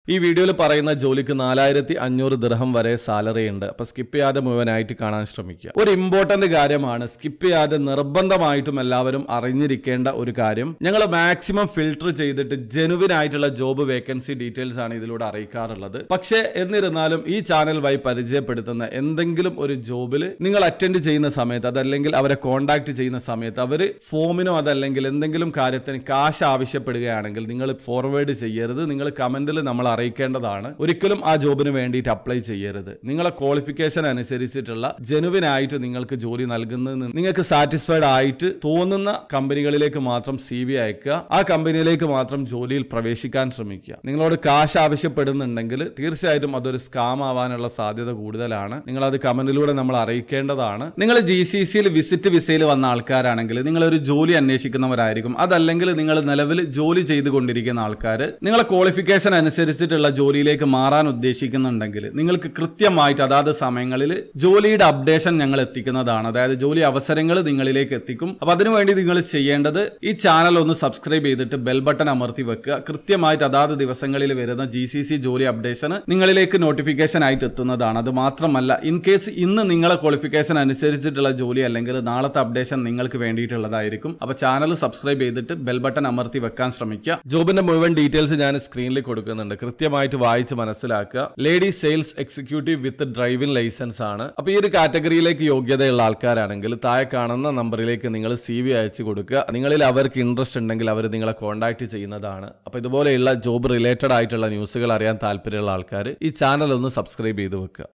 ഈ വീഡിയോയിൽ പറയുന്ന ജോലിക്ക് നാലായിരത്തി അഞ്ഞൂറ് ദിർഹം വരെ സാലറി ഉണ്ട് അപ്പൊ സ്കിപ്പ് ചെയ്യാതെ മുഴുവനായിട്ട് കാണാൻ ശ്രമിക്കുക ഒരു ഇമ്പോർട്ടന്റ് കാര്യമാണ് സ്കിപ്പ് ചെയ്യാതെ നിർബന്ധമായിട്ടും എല്ലാവരും അറിഞ്ഞിരിക്കേണ്ട ഒരു കാര്യം ഞങ്ങൾ മാക്സിമം ഫിൽട്ടർ ചെയ്തിട്ട് ജെനുവിൻ ആയിട്ടുള്ള ജോബ് വേക്കൻസി ഡീറ്റെയിൽസ് ആണ് ഇതിലൂടെ അറിയിക്കാറുള്ളത് പക്ഷേ എന്നിരുന്നാലും ഈ ചാനൽ വഴി പരിചയപ്പെടുത്തുന്ന എന്തെങ്കിലും ഒരു ജോബിൽ നിങ്ങൾ അറ്റൻഡ് ചെയ്യുന്ന സമയത്ത് അതല്ലെങ്കിൽ അവരെ കോൺടാക്ട് ചെയ്യുന്ന സമയത്ത് അവർ ഫോമിനോ അതല്ലെങ്കിൽ എന്തെങ്കിലും കാര്യത്തിന് കാശ് ആവശ്യപ്പെടുകയാണെങ്കിൽ നിങ്ങൾ ഫോർവേഡ് ചെയ്യരുത് നിങ്ങൾ കമന്റിൽ നമ്മൾ അറിയിക്കേണ്ടതാണ് ഒരിക്കലും ആ ജോബിന് വേണ്ടിയിട്ട് അപ്ലൈ ചെയ്യരുത് നിങ്ങളെ ക്വാളിഫിക്കേഷൻ അനുസരിച്ചിട്ടുള്ള ജെനുവിൻ ആയിട്ട് നിങ്ങൾക്ക് ജോലി നൽകുന്നത് നിങ്ങൾക്ക് സാറ്റിസ്ഫൈഡ് ആയിട്ട് തോന്നുന്ന കമ്പനികളിലേക്ക് മാത്രം സി വി അയക്കുക ആ കമ്പനിയിലേക്ക് മാത്രം ജോലിയിൽ പ്രവേശിക്കാൻ ശ്രമിക്കുക നിങ്ങളോട് കാശ് ആവശ്യപ്പെടുന്നുണ്ടെങ്കിൽ തീർച്ചയായിട്ടും അതൊരു സ്കാം ആവാനുള്ള സാധ്യത കൂടുതലാണ് നിങ്ങൾ അത് കമന്റിലൂടെ നമ്മൾ അറിയിക്കേണ്ടതാണ് നിങ്ങൾ ജി സി സിയിൽ വിസിറ്റ് വിസയിൽ വന്ന ആൾക്കാരാണെങ്കിൽ നിങ്ങൾ ഒരു ജോലി അന്വേഷിക്കുന്നവരായിരിക്കും അതല്ലെങ്കിൽ നിങ്ങൾ നിലവിൽ ജോലി ചെയ്തുകൊണ്ടിരിക്കുന്ന ആൾക്കാർ നിങ്ങളെ ക്വാളിഫിക്കേഷൻ അനുസരിച്ചിട്ടുള്ള ജോലിയിലേക്ക് മാറാൻ ഉദ്ദേശിക്കുന്നുണ്ടെങ്കിൽ നിങ്ങൾക്ക് കൃത്യമായിട്ട് അതാത് സമയങ്ങളിൽ ജോലിയുടെ അപ്ഡേഷൻ ഞങ്ങൾ എത്തിക്കുന്നതാണ് അതായത് ജോലി അവസരങ്ങൾ നിങ്ങളിലേക്ക് എത്തിക്കും അപ്പൊ അതിനുവേണ്ടി നിങ്ങൾ ചെയ്യേണ്ടത് ഈ ചാനൽ ഒന്ന് സബ്സ്ക്രൈബ് ചെയ്തിട്ട് ബെൽ ബട്ടൺ അമർത്തി വെക്കുക കൃത്യമായിട്ട് അതാത് ദിവസങ്ങളിൽ വരുന്ന ജി സി സി ജോലി അപ്ഡേഷൻ നിങ്ങളിലേക്ക് നോട്ടിഫിക്കേഷൻ ആയിട്ട് എത്തുന്നതാണ് അത് മാത്രമല്ല ഇൻ കേസ് ഇന്ന് നിങ്ങളെ ക്വാളിഫിക്കേഷൻ അനുസരിച്ചിട്ടുള്ള ജോലി അല്ലെങ്കിൽ നാളത്തെ അപ്ഡേഷൻ നിങ്ങൾക്ക് വേണ്ടിയിട്ടുള്ളതായിരിക്കും അപ്പൊ ചാനൽ സബ്സ്ക്രൈബ് ചെയ്തിട്ട് ബെൽ ബട്ടൺ അമർത്തി വെക്കാൻ ശ്രമിക്കുക ജോബിന്റെ മുഴുവൻ ഡീറ്റെയിൽസ് ഞാൻ സ്ക്രീനിൽ കൊടുക്കുന്നുണ്ട് കൃത്യമായിട്ട് വായിച്ച് മനസ്സിലാക്കുക lady sales executive with driving licence ആണ് അപ്പൊ ഈ ഒരു കാറ്റഗറിയിലേക്ക് യോഗ്യതയുള്ള ആൾക്കാരാണെങ്കിൽ താഴെ കാണുന്ന നമ്പറിലേക്ക് നിങ്ങൾ സി വി അയച്ചു കൊടുക്കുക നിങ്ങളിൽ അവർക്ക് ഇൻട്രസ്റ്റ് ഉണ്ടെങ്കിൽ അവർ നിങ്ങളെ കോൺടാക്ട് ചെയ്യുന്നതാണ് അപ്പൊ ഇതുപോലെയുള്ള ജോബ് റിലേറ്റഡ് ആയിട്ടുള്ള ന്യൂസുകൾ അറിയാൻ താല്പര്യമുള്ള ആൾക്കാർ ഈ ചാനൽ ഒന്ന് സബ്സ്ക്രൈബ് ചെയ്ത് വെക്കുക